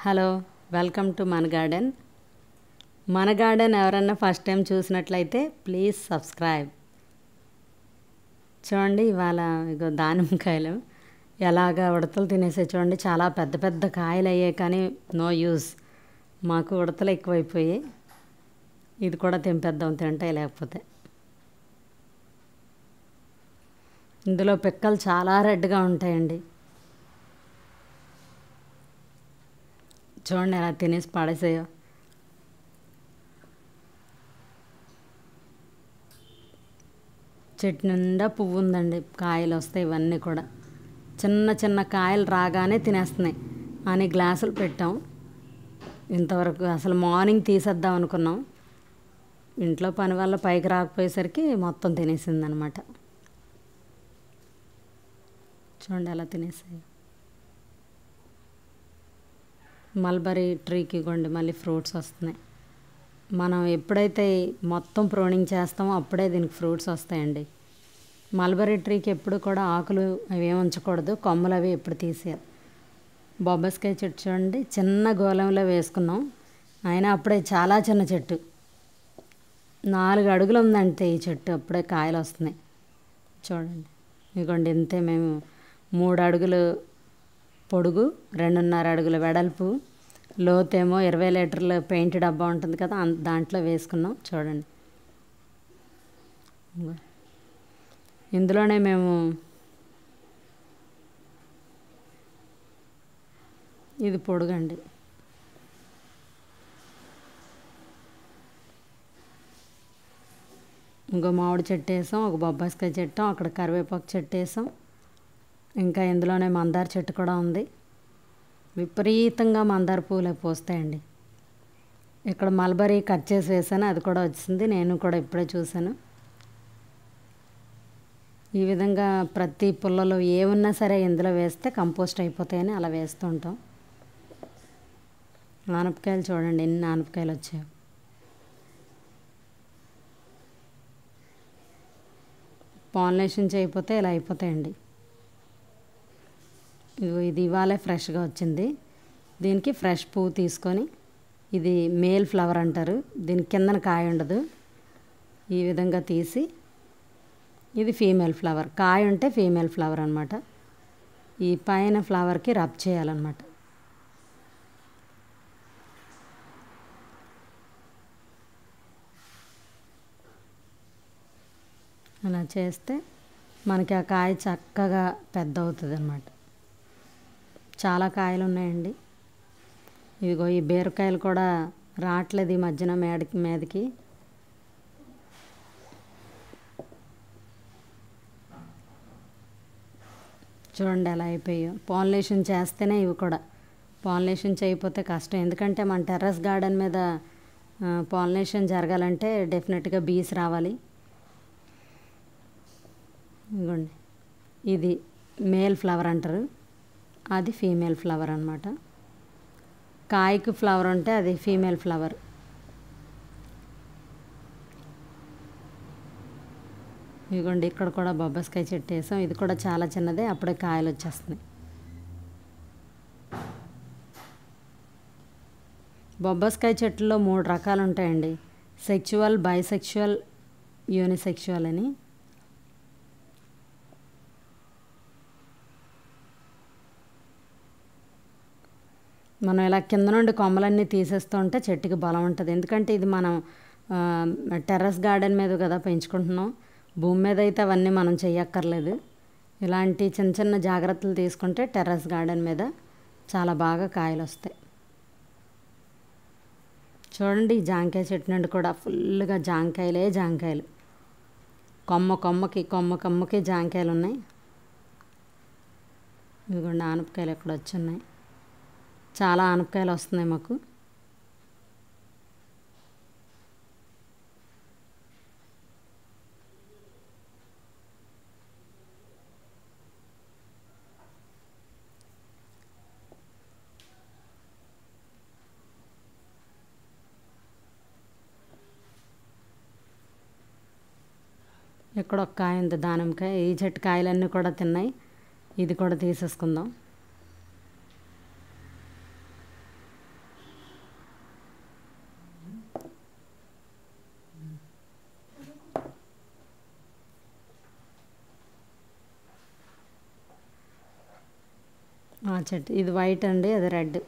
Hello welcome to మన garden మన garden ఎవరన్నా ఫస్ట్ టైం చూసినట్లయితే ప్లీజ్ సబ్స్క్రైబ్ చూడండి ఇవాళ ఇగో దానిమ్మకాయలు ఎలాగా ఉడతలు తినేసే చూడండి చాలా పెద్ద పెద్ద కాయలు అయ్యాయి కానీ నో యూస్ మాకు ఉడతలు ఎక్కువైపోయాయి ఇది కూడా తెంపేద్దాం తింటాయి లేకపోతే ఇందులో పిక్కలు చాలా రెడ్గా ఉంటాయండి చూడండి ఎలా తినేసి పడేసాయో చెట్టు నిండా పువ్వు ఉందండి కాయలు వస్తాయి ఇవన్నీ కూడా చిన్న చిన్న కాయలు రాగానే తినేస్తున్నాయి అని గ్లాసులు పెట్టాం ఇంతవరకు అసలు మార్నింగ్ తీసేద్దాం అనుకున్నాం ఇంట్లో పని వల్ల పైకి రాకపోయేసరికి మొత్తం తినేసిందనమాట చూడండి ఎలా తినేసాయి మల్బరీ ట్రీకి ఇగోండి మళ్ళీ ఫ్రూట్స్ వస్తున్నాయి మనం ఎప్పుడైతే మొత్తం ప్రోనింగ్ చేస్తామో అప్పుడే దీనికి ఫ్రూట్స్ వస్తాయండి మల్బరీ ట్రీకి ఎప్పుడు కూడా ఆకులు అవి ఏమి ఉంచకూడదు కొమ్మలు అవి ఎప్పుడు తీసేయాలి బొబ్బస్కాయ చెట్టు చూడండి చిన్న గోళంలో వేసుకున్నాం అయినా అప్పుడే చాలా చిన్న చెట్టు నాలుగు అడుగులు ఉందంటే ఈ చెట్టు అప్పుడే కాయలు వస్తున్నాయి చూడండి ఇదిగోండి ఇంతే మేము మూడు అడుగులు పొడుగు రెండున్నర అడుగుల వెడల్పు లోతేమో ఇరవై లీటర్ల పెయింట్ డబ్బా ఉంటుంది కదా అం- దాంట్లో వేసుకున్నాం చూడండి ఇదిగో. ఇందులోనే మేము ఇది పొడుగండి ఇంకో మామిడి చెట్టు వేసాం ఒక బొబ్బాస్కాయ చెట్టు అక్కడ కరివేపాకు చెట్టు వేసాం ఇంకా ఇందులోనే మందార చెట్టు కూడా ఉంది విపరీతంగా మందార పూలు పోస్తాయండి ఇక్కడ మల్బరీ కట్ చేసి వేసాను అది కూడా వచ్చింది నేను కూడా ఇప్పుడే చూశాను ఈ విధంగా ప్రతి పుల్లలో ఏ ఉన్నా సరే ఇందులో వేస్తే కంపోస్ట్ అయిపోతాయని అలా వేస్తూ ఉంటాం ఆనపకాయలు చూడండి ఎన్ని ఆనపకాయలు వచ్చాయి పాలినేషన్ చేయకపోతే ఇలా అయిపోతాయండి ఇదిగో ఇది ఇవాళే ఫ్రెష్గా వచ్చింది దీనికి ఫ్రెష్ పువ్వు తీసుకొని ఇది మేల్ ఫ్లవర్ అంటారు దీని కిందన కాయ ఉండదు ఈ విధంగా తీసి ఇది ఫీమేల్ ఫ్లవర్ కాయ ఉంటే ఫీమేల్ ఫ్లవర్ అనమాట ఈ పైన ఫ్లవర్కి రబ్ చేయాలన్నమాట అలా చేస్తే మనకి ఆ కాయ చక్కగా పెద్ద అవుతుంది అనమాట చాలా కాయలు ఉన్నాయండి ఇదిగో ఈ బీరకాయలు కూడా రావట్లేదు ఈ మధ్యన మేడకి మీదకి చూడండి ఎలా అయిపోయాయో పాలినేషన్ చేస్తేనే ఇవి కూడా పాలినేషన్ చేయకపోతే కష్టం ఎందుకంటే మన టెర్రస్ గార్డెన్ మీద పాలినేషన్ జరగాలంటే డెఫినెట్గా బీస్ రావాలి ఇదిగోండి ఇది మేల్ ఫ్లవర్ అంటారు అది ఫీమేల్ ఫ్లవర్ అనమాట కాయకు ఫ్లవర్ ఉంటే అది ఫీమేల్ ఫ్లవర్ ఇదిగోండి ఇక్కడ కూడా బొబ్బస్కాయ చెట్టు వేసాం ఇది కూడా చాలా చిన్నదే అప్పుడే కాయలు వచ్చేస్తున్నాయి బొబ్బస్కాయ చెట్టులో మూడు రకాలు ఉంటాయండి సెక్చువల్ బైసెక్షువల్ యూనిసెక్షువల్ అని మనం ఇలా కింద నుండి కొమ్మలన్నీ తీసేస్తూ ఉంటే చెట్టుకి బలం ఉంటుంది ఎందుకంటే ఇది మనం ఆ, టెర్రస్ గార్డెన్ మీద కదా పెంచుకుంటున్నాం భూమి మీద అయితే అవన్నీ మనం చెయ్యక్కర్లేదు ఇలాంటి చిన్న చిన్న జాగ్రత్తలు తీసుకుంటే టెర్రస్ గార్డెన్ మీద చాలా బాగా కాయలు వస్తాయి చూడండి ఈ జాంకాయ చెట్టు నుండి కూడా ఫుల్గా జాంకాయలే జాంకాయలు కొమ్మ కొమ్మకి కొమ్మ కొమ్మకి జాంకాయలు ఉన్నాయి ఇదిగోండి ఆనపకాయలు ఎక్కడ వచ్చి ఉన్నాయి చాలా ఆనపకాయలు వస్తున్నాయి మాకు ఇక్కడ ఒక కాయ ఉంది దానిమ్మకాయ ఈ చెట్టు కాయలన్నీ కూడా తిన్నాయి ఇది కూడా తీసేసుకుందాం ఆ చెట్టు ఇది వైట్ అండి అది రెడ్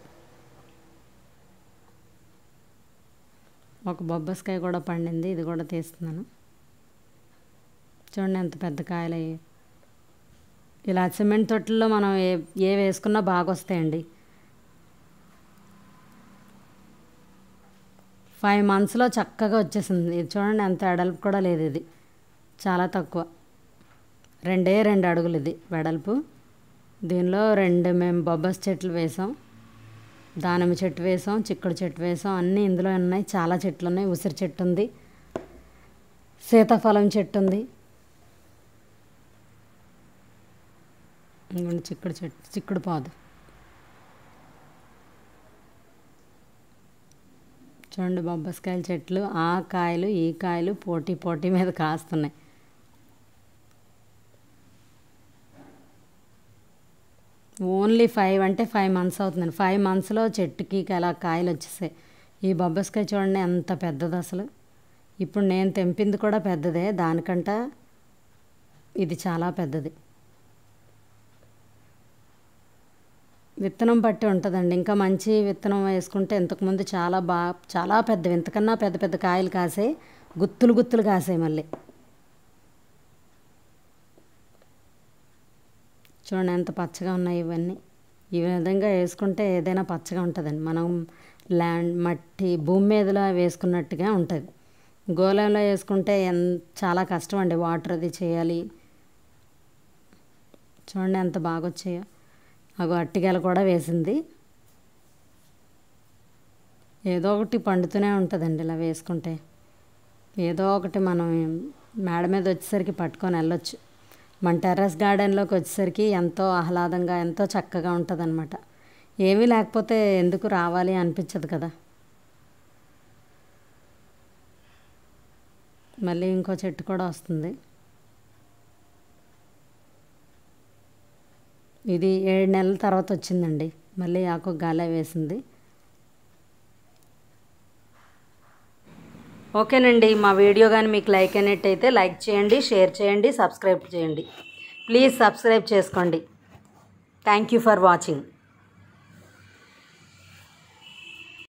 ఒక బొబ్బస్కాయ కూడా పండింది ఇది కూడా తీస్తున్నాను చూడండి ఎంత పెద్ద కాయలు అయ్యాయి ఇలా సిమెంట్ తొట్టుల్లో మనం ఏ ఏ వేసుకున్నా బాగా వస్తాయండి ఫైవ్ మంత్స్లో చక్కగా వచ్చేసింది ఇది చూడండి ఎంత వెడల్పు కూడా లేదు ఇది చాలా తక్కువ రెండే రెండు అడుగులు ఇది వెడల్పు దీనిలో రెండు మేము బొబ్బస్ చెట్లు వేసాం దానిమ్మ చెట్టు వేసాం చిక్కుడు చెట్టు వేసాం అన్నీ ఇందులో ఉన్నాయి చాలా చెట్లు ఉన్నాయి ఉసిరి చెట్టు ఉంది సీతాఫలం చెట్టు ఉంది ఇంకోండి చిక్కుడు చెట్టు చిక్కుడు పాదు చూడండి బొబ్బస్కాయల చెట్లు ఆ కాయలు ఈ కాయలు పోటీ పోటీ మీద కాస్తున్నాయి ఓన్లీ ఫైవ్ అంటే ఫైవ్ మంత్స్ అవుతుందండి ఫైవ్ మంత్స్లో చెట్టుకి అలా కాయలు వచ్చేసాయి ఈ బొబ్బస్కాయ చూడండి ఎంత పెద్దది అసలు ఇప్పుడు నేను తెంపింది కూడా పెద్దదే దానికంట ఇది చాలా పెద్దది విత్తనం బట్టి ఉంటుందండి ఇంకా మంచి విత్తనం వేసుకుంటే ఇంతకుముందు చాలా బాగా చాలా పెద్దవి ఇంతకన్నా పెద్ద పెద్ద కాయలు కాసాయి గుత్తులు గుత్తులు కాసాయి మళ్ళీ చూడండి ఎంత పచ్చగా ఉన్నాయి ఇవన్నీ ఈ విధంగా వేసుకుంటే ఏదైనా పచ్చగా ఉంటుందండి మనం ల్యాండ్ మట్టి భూమి మీదలో వేసుకున్నట్టుగా ఉంటుంది గోళంలో వేసుకుంటే ఎన్ చాలా కష్టం అండి వాటర్ అది చేయాలి చూడండి ఎంత బాగా వచ్చాయో అగో అట్టిగెల కూడా వేసింది ఏదో ఒకటి పండుతూనే ఉంటుందండి ఇలా వేసుకుంటే ఏదో ఒకటి మనం మేడ మీద వచ్చేసరికి పట్టుకొని వెళ్ళొచ్చు మన టెర్రస్ గార్డెన్లోకి వచ్చేసరికి ఎంతో ఆహ్లాదంగా ఎంతో చక్కగా ఉంటుంది అనమాట ఏమీ లేకపోతే ఎందుకు రావాలి అనిపించదు కదా మళ్ళీ ఇంకో చెట్టు కూడా వస్తుంది ఇది ఏడు నెలల తర్వాత వచ్చిందండి మళ్ళీ ఆకు గాలి వేసింది ఓకేనండి మా వీడియో కానీ మీకు లైక్ అయినట్టయితే లైక్ చేయండి షేర్ చేయండి సబ్స్క్రైబ్ చేయండి ప్లీజ్ సబ్స్క్రైబ్ చేసుకోండి థ్యాంక్ యూ ఫర్ వాచింగ్